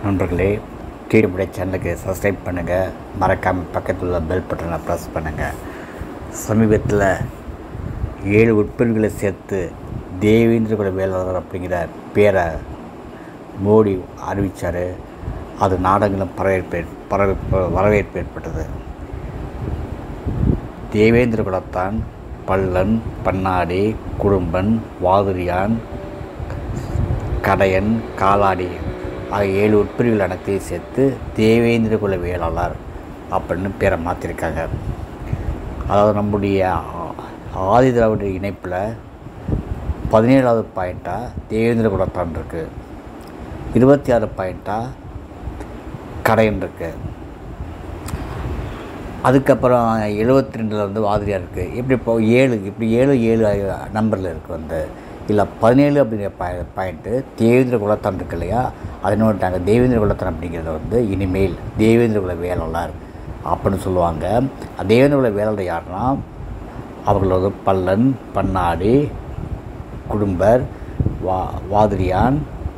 நண்பர்களே டிடிபுடைய சேனலுக்கு சப்ஸ்கிரைப் பண்ணுங்கள் மறக்காமல் பக்கத்தில் உள்ள பெல் பட்டனை ப்ரெஸ் பண்ணுங்கள் சமீபத்தில் ஏழு உட்பிரிவுகளை சேர்த்து தேவேந்திர குல வேளாளர் அப்படிங்கிற பேரை மோடி அறிவித்தார் அது நாடகங்களும் பரவேற்பு பரவேற்பு வரவேற்பு ஏற்பட்டது தேவேந்திர குலத்தான் பல்லன் பன்னாடி குடும்பன் வாதுரியான் கடையன் காலாடி ஆகிய ஏழு உட்பிரிவுகள் அனைத்தையும் சேர்த்து தேவேந்திர குல வேளாளர் அப்படின்னு பேரை மாற்றிருக்காங்க அதாவது நம்முடைய ஆ- ஆதி திராவிட இணைப்பில் பதினேழாவது பாயிண்ட்டாக தேவேந்திர குலத்தான் இருக்குது இருபத்தி ஆறு பாயிண்ட்டாக கடையன் இருக்குது அதுக்கப்புறம் எழுபத்தி ரெண்டில் வந்து வாதிரியாக இருக்குது இப்படி இப்போ ஏழு இப்படி ஏழு ஏழு நம்பரில் இருக்குது வந்து இல்லை பதினேழு அப்படிங்கிற பாய் பாயிண்ட்டு தேவேந்திர குலத்தான் இருக்கு இல்லையா அதை நோட்டாங்க தேவேந்திர குலத்தான் அப்படிங்கிறத வந்து இனிமேல் தேவேந்திர குல வேளாளர் அப்படின்னு சொல்லுவாங்க அந்த தேவேந்திர குல வேளாளர் யாருன்னா அவர்களோட பல்லன் பன்னாடி குடும்பர் வா வாதிரியான்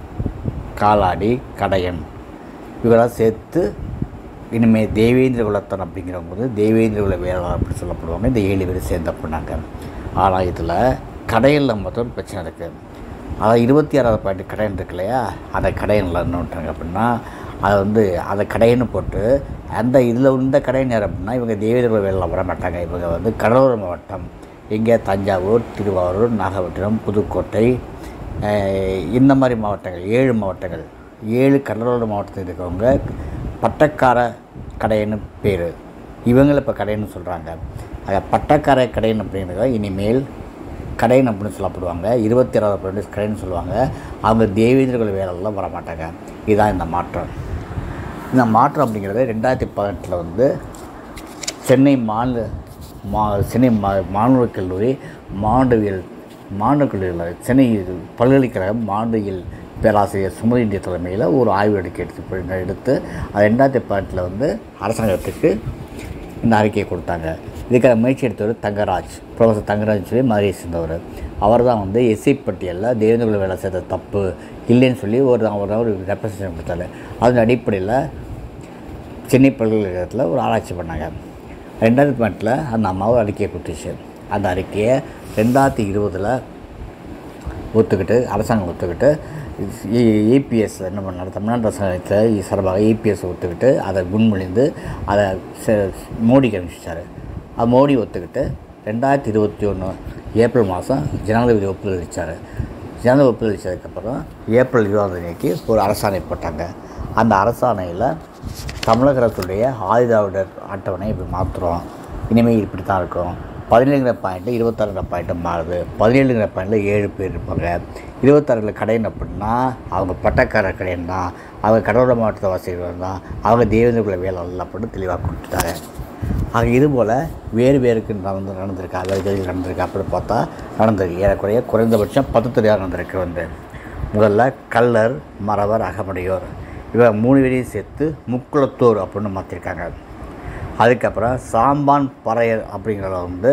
காலாடி கடையன் இவரெல்லாம் சேர்த்து இனிமேல் தேவேந்திர குலத்தன் அப்படிங்கிறவங்க வந்து தேவேந்திர குல வேளாளர் அப்படின்னு சொல்லப்படுவாங்க இந்த ஏழு பேர் சேர்ந்து அப்படின்னாங்க ஆனால் இதில் கடையில் மட்டும் பிரச்சனை இருக்குது அதாவது இருபத்தி ஆறாவது பாயிண்ட் கடையன் இருக்கு இல்லையா அந்த கடையனில் என்ன பண்ணுறாங்க அப்படின்னா அதை வந்து அதை கடையன்னு போட்டு அந்த இதில் இந்த கடையன் யார் அப்படின்னா இவங்க தேவேந்திர குல வேளாளர் வர மாட்டாங்க இவங்க வந்து கடலூர் மாவட்டம் இங்கே தஞ்சாவூர் திருவாரூர் நாகப்பட்டினம் புதுக்கோட்டை அஹ் இந்த மாதிரி மாவட்டங்கள் ஏழு மாவட்டங்கள் ஏழு கடலோர மாவட்டத்தில் இருக்கவங்க பட்டக்கார கடைன்னு பேர் இவங்களை இப்போ கடைன்னு சொல்கிறாங்க ஆக பட்டக்கார கடைன்னு அப்படிங்கிறத இனிமேல் கடைன்னு அப்படின்னு சொல்லப்படுவாங்க இருபத்தி ஆறாவது பன்னெண்டு கடைன்னு சொல்லுவாங்க அவங்க தேவேந்திர குல வேலைலாம் வர மாட்டாங்க இதுதான் இந்த மாற்றம் இந்த மாற்றம் அப்படிங்கிறது ரெண்டாயிரத்தி பதினெட்டில் வந்து சென்னை மாநில மா சென்னை மா மாணவர் கல்லூரி மாண்டவியல் மாணவர் கல்லூரியில் சென்னை இது பல்கலைக்கழகம் மாண்டவியல் பேராசிரியர் சுமதி இந்திய தலைமையில் ஒரு ஆய்வு எடுக்க எடுத்து எடுத்து அது ரெண்டாயிரத்தி பதினெட்டில் வந்து அரசாங்கத்துக்கு இந்த அறிக்கையை கொடுத்தாங்க இதுக்கான முயற்சி எடுத்தவர் தங்கராஜ் ப்ரொஃபஸர் தங்கராஜ் சொல்லி மதுரையை சேர்ந்தவர் அவர் தான் வந்து எஸ்சி பட்டியலில் தேவேந்திர வேலை செய்த தப்பு இல்லைன்னு சொல்லி ஒரு அவர் ஒரு ரெப்ரசன்டேஷன் கொடுத்தாரு அதன் அடிப்படையில் சென்னை பல்கலைக்கழகத்தில் ஒரு ஆராய்ச்சி பண்ணாங்க ரெண்டாயிரத்தி பதினெட்டில் அந்த அம்மாவை அறிக்கையை கொடுத்துச்சு அந்த அறிக்கையை ரெண்டாயிரத்தி இருபதில் ஒத்துக்கிட்டு அரசாங்கம் ஒத்துக்கிட்டு ஏபிஎஸ் என்ன பண்ணாரு தமிழ்நாடு அரசாங்கத்தில் சார்பாக ஏபிஎஸ் ஒத்துக்கிட்டு அதை முன்மொழிந்து அதை செ- மோடிக்கு அனுப்பிச்சார் அது மோடி ஒத்துக்கிட்டு ரெண்டாயிரத்தி இருபத்தி ஒன்று ஏப்ரல் மாதம் ஜனாதிபதி ஒப்புதல் அளித்தார் ஜனாதிபதி ஒப்புதல் அளித்ததுக்கப்புறம் ஏப்ரல் இருபதாம் தேதிக்கு ஒரு அரசாணை போட்டாங்க அந்த அரசாணையில் தமிழக அரசுடைய ஆதிதாவிடர் அட்டவணை இப்படி மாற்றுறோம் இனிமேல் இப்படி தான் இருக்கும் பதினேழுங்கிற பாயிண்ட்டு இருபத்தாறுங்கிற பாயிண்ட்டு மாறுது பதினேழுங்கிற பாயிண்டில் ஏழு பேர் இருப்பாங்க இருபத்தாறுல கடையன் அப்படின்னா அவங்க பட்டக்கார கடையன் தான் அவங்க கடலோர மாவட்டத்தை வாசிக்கிறவங்க தான் அவங்க தேவேந்திர குல வேளாளர் அப்படின்னு தெளிவாக கொடுத்துட்டாங்க ஆக இதுபோல் வேறு வேறுக்கு நடந்து நடந்திருக்கு அல்லது இது நடந்திருக்கு அப்படி பார்த்தா நடந்திருக்கு ஏறக்குறைய குறைந்தபட்சம் பத்து துறையாக நடந்திருக்கு வந்து முதல்ல கள்ளர் மறவர் அகமுடையோர் இவங்க மூணு பேரையும் சேர்த்து முக்குளத்தோர் அப்படின்னு மாற்றிருக்காங்க அதுக்கப்புறம் சாம்பான் பறையர் அப்படிங்கிறத வந்து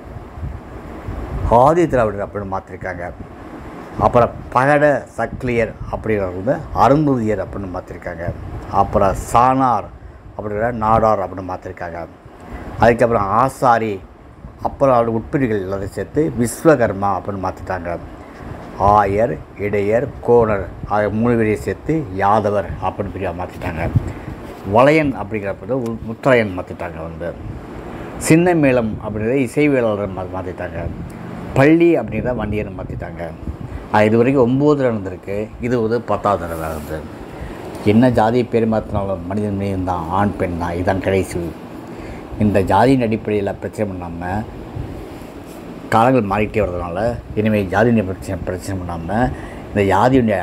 ஆதி திராவிடர் அப்படின்னு மாற்றிருக்காங்க அப்புறம் பகட சக்லியர் அப்படிங்கிறத வந்து அரும்புதியர் அப்படின்னு மாற்றிருக்காங்க அப்புறம் சானார் அப்படிங்கிற நாடார் அப்படின்னு மாற்றிருக்காங்க அதுக்கப்புறம் ஆசாரி அப்புறம் அவருடைய உட்பிரிவுகள் எல்லாத்தையும் சேர்த்து விஸ்வகர்மா அப்படின்னு மாற்றிட்டாங்க ஆயர் இடையர் கோணர் ஆகிய மூணு பேரையும் சேர்த்து யாதவர் அப்படின்னு பிரிவாக மாற்றிட்டாங்க வளையன் அப்படிங்கிறப்ப உ- முத்தரையன் மாற்றிட்டாங்க வந்து சின்ன மேளம் அப்படிங்கிறத இசை வேளாளர் மா மாற்றிட்டாங்க பள்ளி அப்படிங்கிறத வண்டியர் மாற்றிட்டாங்க இது வரைக்கும் ஒம்பது நடந்திருக்கு இது வந்து பத்தாவது தடவை நடந்தது என்ன ஜாதி பேர் மாற்றினாலும் மனிதன் மனிதன் தான் ஆண் பெண் தான் இதுதான் கடைசி இந்த ஜாதியின் அடிப்படையில் பிரச்சனை பண்ணாமல் காலங்கள் மாறிக்கிட்டே வர்றதுனால இனிமேல் ஜாதியுடைய பிரச்சனை பிரச்சனை பண்ணாமல் இந்த ஜாதியுடைய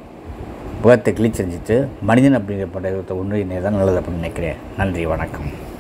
முகத்தை கிழிச்செஞ்சிட்டு மனிதன் அப்படிங்கிற படத்தை ஒன்று தான் நல்லது அப்படின்னு நினைக்கிறேன் நன்றி வணக்கம்